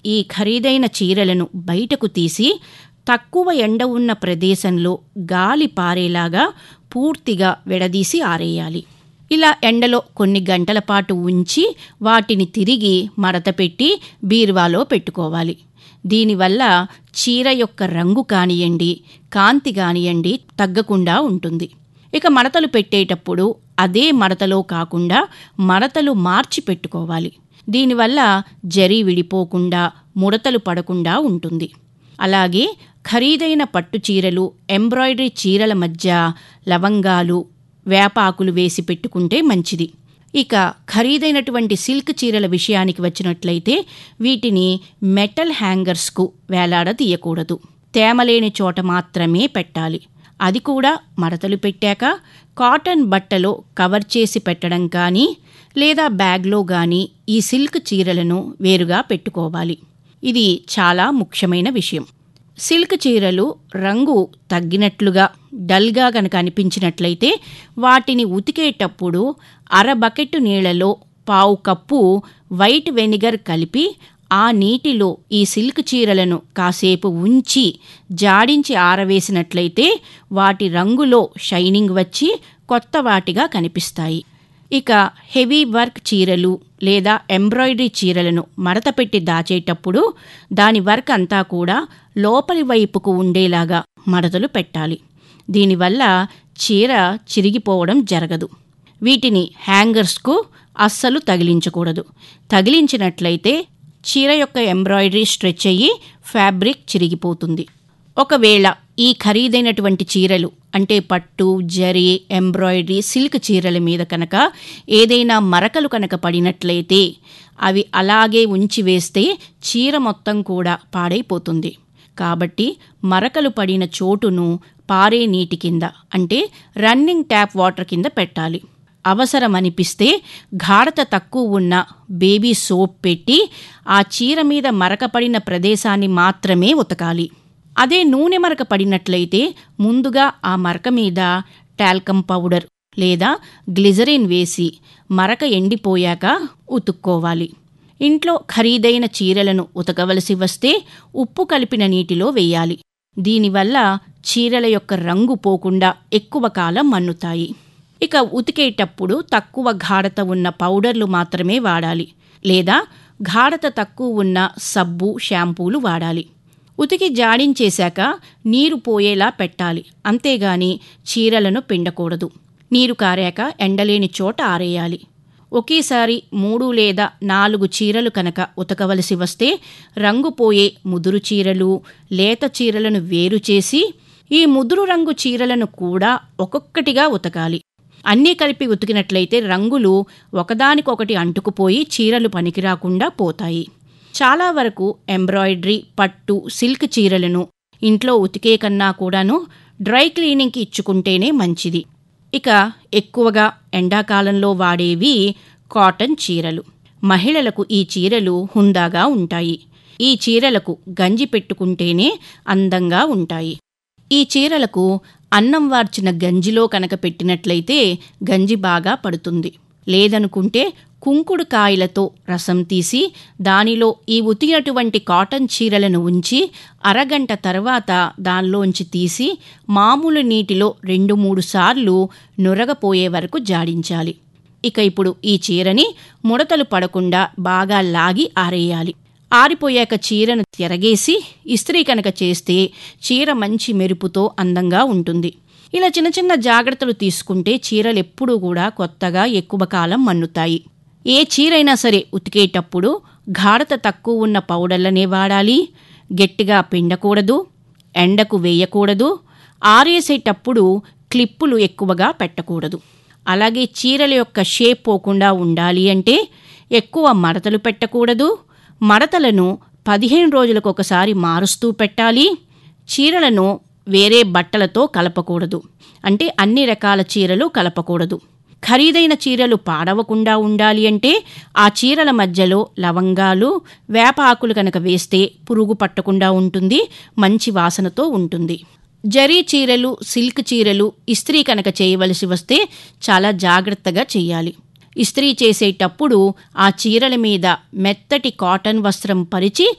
ఈ ఖరీదైన చీరలను బయటకు తీసి తక్కువ ఎండ ఉన్న ప్రదేశంలో గాలి పారేలాగా పూర్తిగా విడదీసి ఆరేయాలి ఇలా ఎండలో కొన్ని గంటల పాటు ఉంచి వాటిని తిరిగి మడతపెట్టి బీరువాలో పెట్టుకోవాలి దీనివల్ల చీర యొక్క రంగు కానియండి కాంతి కానియండి తగ్గకుండా ఉంటుంది ఇక మడతలు పెట్టేటప్పుడు అదే మడతలో కాకుండా మడతలు మార్చి పెట్టుకోవాలి దీనివల్ల జరీ విడిపోకుండా ముడతలు పడకుండా ఉంటుంది అలాగే ఖరీదైన పట్టు చీరలు ఎంబ్రాయిడరీ చీరల మధ్య లవంగాలు వేపాకులు వేసి పెట్టుకుంటే మంచిది ఇక ఖరీదైనటువంటి సిల్క్ చీరల విషయానికి వచ్చినట్లయితే వీటిని మెటల్ హ్యాంగర్స్కు వేలాడదీయకూడదు తేమలేని చోట మాత్రమే పెట్టాలి అది కూడా మడతలు పెట్టాక కాటన్ బట్టలో కవర్ చేసి పెట్టడం కానీ లేదా బ్యాగ్లో కానీ ఈ సిల్క్ చీరలను వేరుగా పెట్టుకోవాలి ఇది చాలా ముఖ్యమైన విషయం సిల్క్ చీరలు రంగు తగ్గినట్లుగా డల్గా గనక అనిపించినట్లయితే వాటిని ఉతికేటప్పుడు అర బకెట్ నీళ్లలో పావు కప్పు వైట్ వెనిగర్ కలిపి ఆ నీటిలో ఈ సిల్క్ చీరలను కాసేపు ఉంచి జాడించి ఆరవేసినట్లయితే వాటి రంగులో షైనింగ్ వచ్చి కొత్త వాటిగా కనిపిస్తాయి ఇక హెవీ వర్క్ చీరలు లేదా ఎంబ్రాయిడరీ చీరలను మడతపెట్టి దాచేటప్పుడు దాని వర్క్ అంతా కూడా లోపలి వైపుకు ఉండేలాగా మడతలు పెట్టాలి దీనివల్ల చీర చిరిగిపోవడం జరగదు వీటిని హ్యాంగర్స్కు అస్సలు తగిలించకూడదు తగిలించినట్లయితే చీర యొక్క ఎంబ్రాయిడరీ స్ట్రెచ్ అయ్యి ఫ్యాబ్రిక్ చిరిగిపోతుంది ఒకవేళ ఈ ఖరీదైనటువంటి చీరలు అంటే పట్టు జరీ ఎంబ్రాయిడరీ సిల్క్ చీరల మీద కనుక ఏదైనా మరకలు కనుక పడినట్లయితే అవి అలాగే ఉంచి వేస్తే చీర మొత్తం కూడా పాడైపోతుంది కాబట్టి మరకలు పడిన చోటును పారే నీటి కింద అంటే రన్నింగ్ ట్యాప్ వాటర్ కింద పెట్టాలి అవసరం అనిపిస్తే గాఢత తక్కువ ఉన్న బేబీ సోప్ పెట్టి ఆ చీర మీద మరకపడిన ప్రదేశాన్ని మాత్రమే ఉతకాలి అదే నూనె మరక పడినట్లయితే ముందుగా ఆ మరక మీద టాల్కమ్ పౌడర్ లేదా గ్లిజరిన్ వేసి మరక ఎండిపోయాక ఉతుక్కోవాలి ఇంట్లో ఖరీదైన చీరలను ఉతకవలసి వస్తే ఉప్పు కలిపిన నీటిలో వేయాలి దీనివల్ల చీరల యొక్క రంగు పోకుండా ఎక్కువ కాలం మన్నుతాయి ఇక ఉతికేటప్పుడు తక్కువ గాఢత ఉన్న పౌడర్లు మాత్రమే వాడాలి లేదా గాఢత తక్కువ ఉన్న సబ్బు షాంపూలు వాడాలి ఉతికి జాడించేశాక నీరు పోయేలా పెట్టాలి అంతేగాని చీరలను పిండకూడదు నీరు కారాక ఎండలేని చోట ఆరేయాలి ఒకేసారి మూడు లేదా నాలుగు చీరలు కనుక ఉతకవలసి వస్తే రంగు పోయే ముదురు చీరలు లేత చీరలను వేరు చేసి ఈ ముదురు రంగు చీరలను కూడా ఒక్కొక్కటిగా ఉతకాలి అన్నీ కలిపి ఉతికినట్లయితే రంగులు ఒకదానికొకటి అంటుకుపోయి చీరలు పనికిరాకుండా పోతాయి చాలా వరకు ఎంబ్రాయిడరీ పట్టు సిల్క్ చీరలను ఇంట్లో ఉతికే కన్నా కూడాను డ్రై క్లీనింగ్కి ఇచ్చుకుంటేనే మంచిది ఇక ఎక్కువగా ఎండాకాలంలో వాడేవి కాటన్ చీరలు మహిళలకు ఈ చీరలు హుందాగా ఉంటాయి ఈ చీరలకు గంజి పెట్టుకుంటేనే అందంగా ఉంటాయి ఈ చీరలకు అన్నం వార్చిన గంజిలో కనుక పెట్టినట్లయితే గంజి బాగా పడుతుంది లేదనుకుంటే కుంకుడు కాయలతో రసం తీసి దానిలో ఈ ఉతికినటువంటి కాటన్ చీరలను ఉంచి అరగంట తర్వాత దానిలోంచి తీసి మామూలు నీటిలో రెండు మూడు సార్లు నురగపోయే వరకు జాడించాలి ఇక ఇప్పుడు ఈ చీరని ముడతలు పడకుండా బాగా లాగి ఆరేయాలి ఆరిపోయాక చీరను తిరగేసి ఇస్త్రీ కనుక చేస్తే చీర మంచి మెరుపుతో అందంగా ఉంటుంది ఇలా చిన్న చిన్న జాగ్రత్తలు తీసుకుంటే చీరలు ఎప్పుడూ కూడా కొత్తగా ఎక్కువ కాలం మన్నుతాయి ఏ చీరైనా సరే ఉతికేటప్పుడు గాఢత తక్కువ ఉన్న పౌడర్లనే వాడాలి గట్టిగా పిండకూడదు ఎండకు వేయకూడదు ఆరేసేటప్పుడు క్లిప్పులు ఎక్కువగా పెట్టకూడదు అలాగే చీరల యొక్క షేప్ పోకుండా ఉండాలి అంటే ఎక్కువ మడతలు పెట్టకూడదు మడతలను పదిహేను రోజులకు ఒకసారి మారుస్తూ పెట్టాలి చీరలను వేరే బట్టలతో కలపకూడదు అంటే అన్ని రకాల చీరలు కలపకూడదు ఖరీదైన చీరలు పాడవకుండా ఉండాలి అంటే ఆ చీరల మధ్యలో లవంగాలు వేప ఆకులు కనుక వేస్తే పురుగు పట్టకుండా ఉంటుంది మంచి వాసనతో ఉంటుంది జరీ చీరలు సిల్క్ చీరలు ఇస్త్రీ కనుక చేయవలసి వస్తే చాలా జాగ్రత్తగా చేయాలి ఇస్త్రీ చేసేటప్పుడు ఆ చీరల మీద మెత్తటి కాటన్ వస్త్రం పరిచి